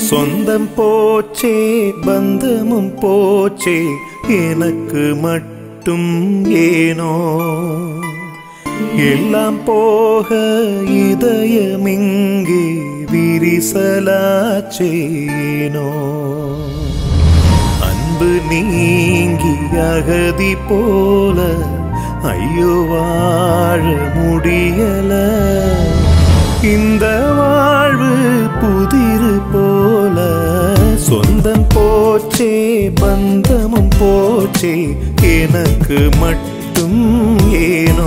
சொந்தம் போச்சே பந்தமும் போச்சே எனக்கு மட்டும் ஏனோ எல்லாம் போக இதயமிங்கே விரிசலாச்சேனோ அன்பு நீங்கி அகதி போல ஐயோ வாழ முடியல இந்த வாழ்வு புதிரு போல சொந்தம் போச்சே பந்தமும் போச்சே எனக்கு மட்டும் ஏனோ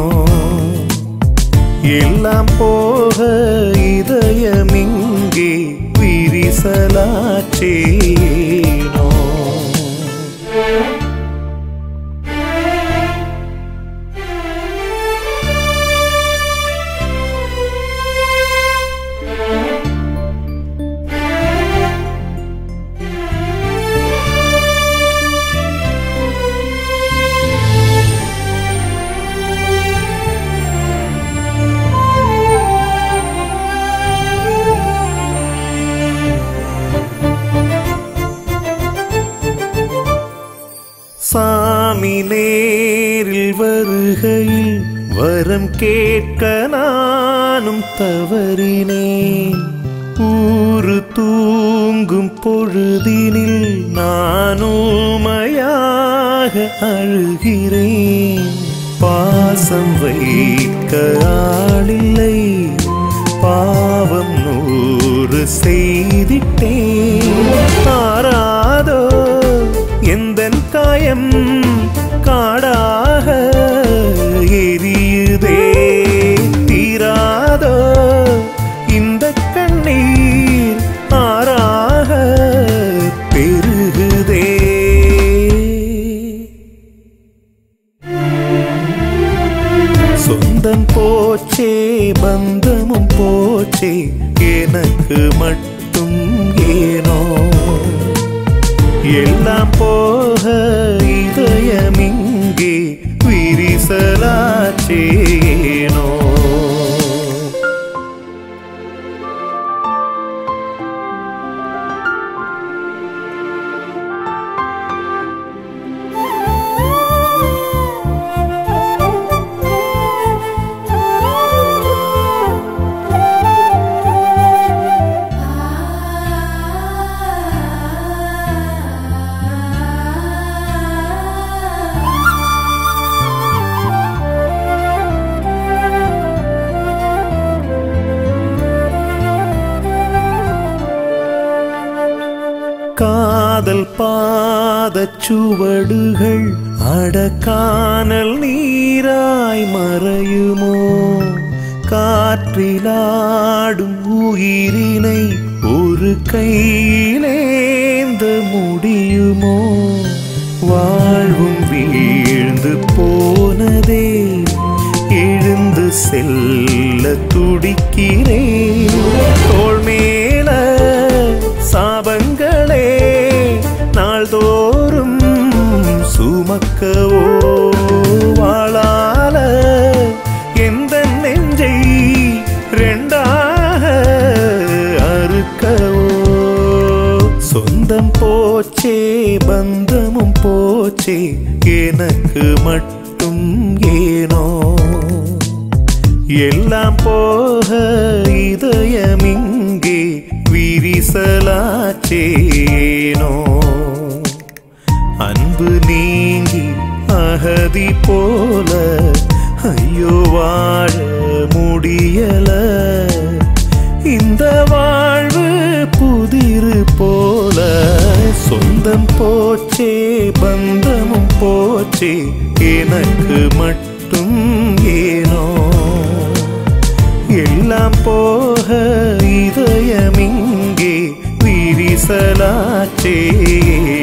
எல்லாம் போக இதயமிங்கே விரிசலாச்சேனோ சாமி நேரில் வருகையில் வரம் கேட்க நானும் தவறினேன் ஊரு தூங்கும் பொழுதினில் நானுமையாக அழுகிறேன் பாசம் வைக்க ஆளில்லை பாவம் நூறு செய்திட்டேன் ஆறாதோ எந்தன் காயம் காடாக எரியுதே தீராதோ இந்த கண்ணீர் ஆறாக பெருகுதே சொந்தம் போச்சே பந்தமும் போச்சே எனக்கு மட்டும் ஏனோ எல்லாம் போக இதயமிங்கே விரிசலாச்சேனோ காதல் பாதச் சுவடுகள் அடக்கானல் நீராய் மறையுமோ காற்றிலாடும் உயிரினை ஒரு கையிலேந்த முடியுமோ வாழ்வும் வீழ்ந்து போனதே எழுந்து செல்ல துடிக்கிறேன் தோள் மேல சாபங்களே நாள்தோறும் சுமக்கவோ வாழால எந்த நெஞ்சை ரெண்டாக அறுக்கவோ சொந்தம் போச்சே பந்தமும் போச்சே எனக்கு மட்டும் ஏனோ எல்லாம் போக இதயமிங்கே விரிசலாச்சேனோ அன்பு நீங்கி அகதி போல ஐயோ வாழ முடியல இந்த வாழ்வு புதிரு போல சொந்தம் போச்சே பந்தமும் போச்சே எனக்கு மட்டும் ஏனோ எல்லாம் போக இதயமிங்கே விரிசலாச்சே